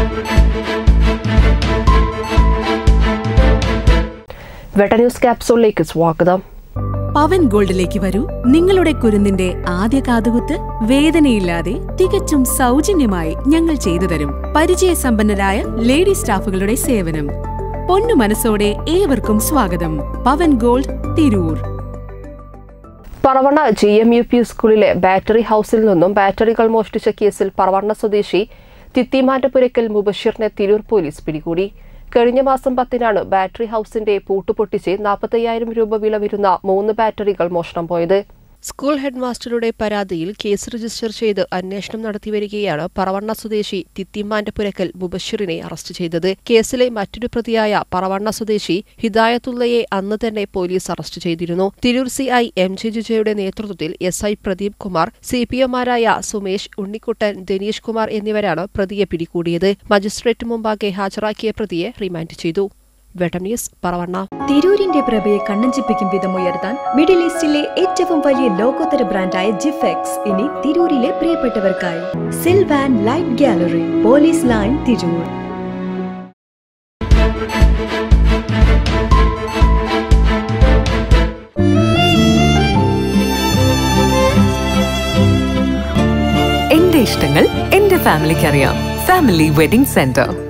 വെട്ട ന്യൂസ് ക്യാപ്സൂളിലേക്ക് സ്വാഗതം പവൻ ഗോൾഡിലേക്ക് വരൂ നിങ്ങളുടെ കുരുന്നിന്റെ ആദ്യ കാതുകുത്ത് വേദനയില്ലാതെ തികച്ചും സൗജന്യമായി ഞങ്ങൾ ചെയ്തു തരും പരിചയസമ്പന്നരായ ലേഡി സ്റ്റാഫുകളുടെ സേവനം പൊന്നു മനസ്സോടെ ഏവർക്കും സ്വാഗതം Pavan gold Tirur Paravanna G M U P സ്കൂളിലെ ബാറ്ററി ഹൌസിൽ നിന്നും ബാറ്ററികൾ മോഷ്ടിച്ച കേസിൽ പറവണ്ണ സ്വദേശി തിത്തിമാറ്റപുരക്കൽ മുബഷീറിനെ തിരൂർ പോലീസ് പിടികൂടി കഴിഞ്ഞ മാസം പത്തിനാണ് ബാറ്ററി ഹൌസിന്റെ പൂട്ടുപൊട്ടിച്ച് നാൽപ്പത്തയ്യായിരം രൂപ വില വരുന്ന മൂന്ന് ബാറ്ററികൾ മോഷണം പോയത് സ്കൂൾ ഹെഡ് മാസ്റ്ററുടെ പരാതിയിൽ കേസ് രജിസ്റ്റർ ചെയ്ത് അന്വേഷണം നടത്തിവരികയാണ് പറവണ്ണ സ്വദേശി തിത്തിമാന്റെ പുരക്കൽ മുബഷിറിനെ അറസ്റ്റ് ചെയ്തത് കേസിലെ മറ്റൊരു പ്രതിയായ പറവണ്ണ സ്വദേശി ഹിദായത്തുള്ളയെ അന്ന് തന്നെ പോലീസ് അറസ്റ്റ് ചെയ്തിരുന്നു Tirur C I M J ജിജയുടെ നേതൃത്വത്തിൽ S I Pradeep Kumar C P എമാരായ സുമേഷ് ഉണ്ണിക്കുട്ടൻ ദിനേഷ് കുമാർ എന്നിവരാണ് പ്രതിയെ പിടികൂടിയത് മജിസ്ട്രേറ്റ് മുമ്പാകെ ഹാജരാക്കിയ പ്രതിയെ റിമാൻഡ് ചെയ്തു വെട്ടം ന്യൂസ് പറവണ്ണ തിരൂരിന്റെ പ്രഭയെ കണ്ണഞ്ചിപ്പിക്കും വിധം ഉയർത്താൻ മിഡിൽ ഈസ്റ്റിലെ ഏറ്റവും വലിയ ലോകോത്തര ബ്രാൻഡായ ജിഫെക്സ് ഇനി തിരൂരിലെ പ്രിയപ്പെട്ടവർക്കായി Silvan light gallery police line Tirur എന്റെ ഇഷ്ടങ്ങൾ എന്റെ ഫാമിലിക്ക് അറിയാം ഫാമിലി വെഡിംഗ് സെന്റർ